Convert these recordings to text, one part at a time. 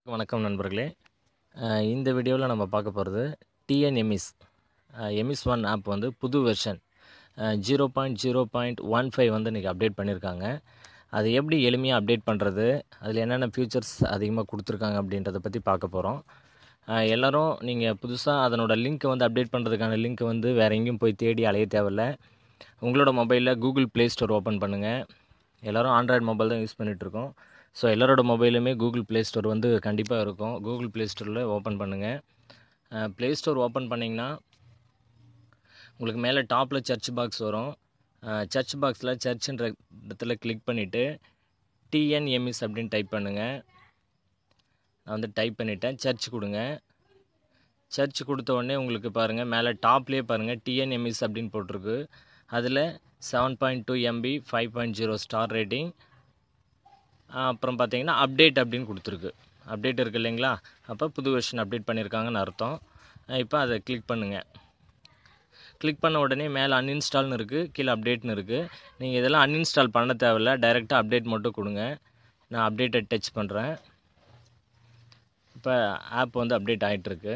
வணக்கம் நண்பர்களே அஹ் இந்த வீடியோவில் நம்ம பார்க்க போகிறது TN EMIS EMIS one app வந்து புது version zero point zero point one five வந்து இன்றைக்கி அப்டேட் பண்ணியிருக்காங்க அது எப்படி எளிமையாக அப்டேட் பண்ணுறது அதில் என்னென்ன ஃபியூச்சர்ஸ் அதிகமாக கொடுத்துருக்காங்க அப்படின்றத பற்றி பார்க்க போகிறோம் எல்லோரும் நீங்கள் புதுசாக அதனோட லிங்க்கை வந்து அப்டேட் பண்ணுறதுக்கான லிங்க்கை வந்து வேறு எங்கேயும் போய் தேடி அலைய தேவையில்ல உங்களோட மொபைலில் கூகுள் ப்ளே ஸ்டோர் ஓப்பன் பண்ணுங்கள் எல்லோரும் ஆண்ட்ராய்டு மொபைல் தான் யூஸ் பண்ணிகிட்ருக்கோம் ஸோ எல்லாரோட மொபைலுமே கூகுள் ப்ளே ஸ்டோர் வந்து கண்டிப்பாக இருக்கும் கூகுள் ப்ளே ஸ்டோரில் ஓப்பன் பண்ணுங்கள் ப்ளே ஸ்டோர் ஓப்பன் பண்ணிங்கன்னா உங்களுக்கு மேலே டாப்பில் சர்ச் பாக்ஸ் வரும் சர்ச் பாக்ஸில் சர்ச்சுன்ற இடத்துல கிளிக் பண்ணிவிட்டு டிஎன்எம்எஸ் அப்படின்னு டைப் பண்ணுங்கள் நான் வந்து டைப் பண்ணிவிட்டேன் சர்ச் கொடுங்க சர்ச் கொடுத்த உடனே உங்களுக்கு பாருங்கள் மேலே டாப்லேயே பாருங்கள் டிஎன்எம்எஸ் அப்படின்னு போட்டிருக்கு அதில் seven point two MB five point zero star rating அப்புறம் பார்த்தீங்கன்னா அப்டேட் அப்படின்னு கொடுத்துருக்கு அப்டேட் இருக்குது இல்லைங்களா அப்போ புது வெர்ஷன் அப்டேட் பண்ணியிருக்காங்கன்னு அர்த்தம் இப்போ அதை கிளிக் பண்ணுங்கள் கிளிக் பண்ண உடனே மேலே அன்இன்ஸ்டால்னு இருக்குது கீழே அப்டேட்னு இருக்குது நீங்கள் இதெல்லாம் அன்இன்ஸ்டால் பண்ண தேவையில்ல டைரெக்டாக அப்டேட் மட்டும் கொடுங்க நான் அப்டேட்டை டச் பண்ணுறேன் இப்போ ஆப் வந்து அப்டேட் ஆகிட்டுருக்கு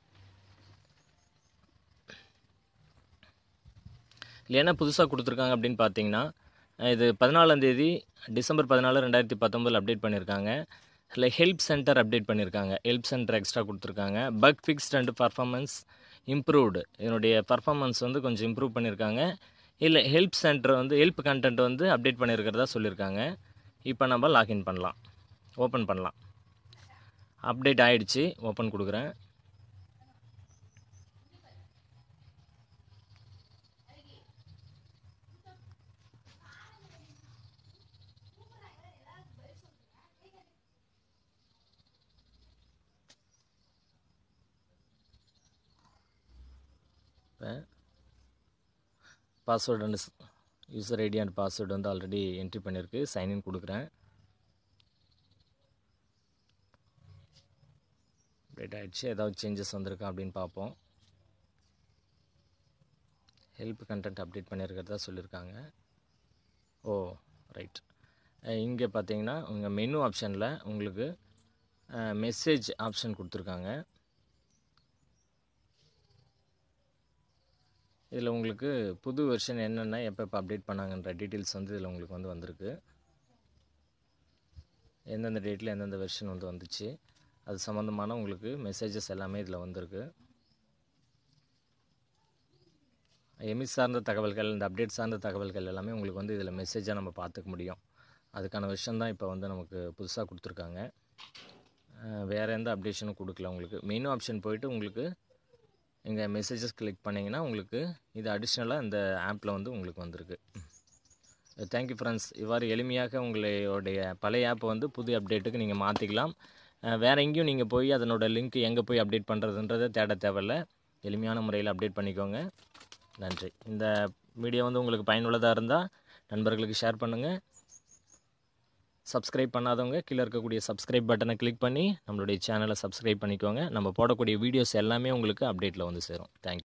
இல்லை என்ன புதுசாக கொடுத்துருக்காங்க அப்படின்னு பார்த்தீங்கன்னா இது பதினாலாந்தேதி டிசம்பர் பதினாலு ரெண்டாயிரத்தி பத்தொம்பதில் அப்டேட் பண்ணியிருக்காங்க இல்லை ஹெல்ப் சென்டர் அப்டேட் பண்ணியிருக்காங்க ஹெல்ப் சென்டர் எக்ஸ்ட்ரா கொடுத்துருக்காங்க bug fixed and performance improved இதனுடைய பர்ஃபார்மன்ஸ் வந்து கொஞ்சம் இம்ப்ரூவ் பண்ணியிருக்காங்க இல்லை ஹெல்ப் சென்டர் வந்து ஹெல்ப் கண்டென்ட் வந்து அப்டேட் பண்ணியிருக்கிறதா சொல்லியிருக்காங்க இப்போ நம்ம லாகின் பண்ணலாம் ஓப்பன் பண்ணலாம் அப்டேட் ஆகிடுச்சு ஓப்பன் கொடுக்குறேன் இப்போ password and user ID and password வந்து ஆல்ரெடி என்ட்ரி பண்ணியிருக்கு சைன்இன் கொடுக்குறேன் அப்டேட் ஆகிடுச்சு ஏதாவது சேஞ்சஸ் வந்திருக்கா அப்படின்னு பார்ப்போம் ஹெல்ப் கண்டென்ட் அப்டேட் பண்ணியிருக்கிறதா சொல்லியிருக்காங்க ஓ ரைட் இங்கே பார்த்தீங்கன்னா உங்கள் மெனு ஆப்ஷனில் உங்களுக்கு மெசேஜ் ஆப்ஷன் கொடுத்துருக்காங்க இதில் உங்களுக்கு புது வெர்ஷன் என்னென்ன எப்போ எப்போ அப்டேட் பண்ணாங்கன்ற டீட்டெயில்ஸ் வந்து இதில் உங்களுக்கு வந்து வந்திருக்கு எந்தெந்த டேட்டில் எந்தெந்த வெர்ஷன் வந்து வந்துச்சு அது சம்மந்தமான உங்களுக்கு மெசேஜஸ் எல்லாமே இதில் வந்திருக்கு எமிஸ் சார்ந்த தகவல்கள் இந்த அப்டேட் சார்ந்த தகவல்கள் எல்லாமே உங்களுக்கு வந்து இதில் மெசேஜாக நம்ம பார்த்துக்க முடியும் அதுக்கான விஷயம் தான் இப்போ வந்து நமக்கு புதுசாக கொடுத்துருக்காங்க வேறு எந்த அப்டேஷனும் கொடுக்கல உங்களுக்கு மெனு ஆப்ஷன் போயிட்டு உங்களுக்கு இங்கே மெசேஜஸ் கிளிக் பண்ணிங்கன்னா உங்களுக்கு இது அடிஷ்னலாக இந்த ஆப்பில் வந்து உங்களுக்கு வந்திருக்கு தேங்க்யூ ஃப்ரெண்ட்ஸ் இவ்வாறு எளிமையாக உங்களுடைய பழைய ஆப்பை வந்து புது அப்டேட்டுக்கு நீங்கள் மாற்றிக்கலாம் வேறு எங்கேயும் நீங்கள் போய் அதனோட லிங்க் எங்கே போய் அப்டேட் பண்ணுறதுன்றதை தேட தேவையில்ல எளிமையான முறையில் அப்டேட் பண்ணிக்கோங்க நன்றி இந்த வீடியோ வந்து உங்களுக்கு பயனுள்ளதாக இருந்தால் நண்பர்களுக்கு ஷேர் பண்ணுங்கள் சப்ஸ்கிரைப் பண்ணாதவங்க கீழே இருக்கக்கூடிய சப்ஸ்கிரைப் பட்டனை கிளிக் பண்ணி நம்மளுடைய சேனலை சப்ஸ்கிரைப் பண்ணிக்கோங்க நம்ம போடக்கூடிய வீடியோஸ் எல்லாமே உங்களுக்கு அப்டேட்டில் வந்து சேரும் தேங்க்யூ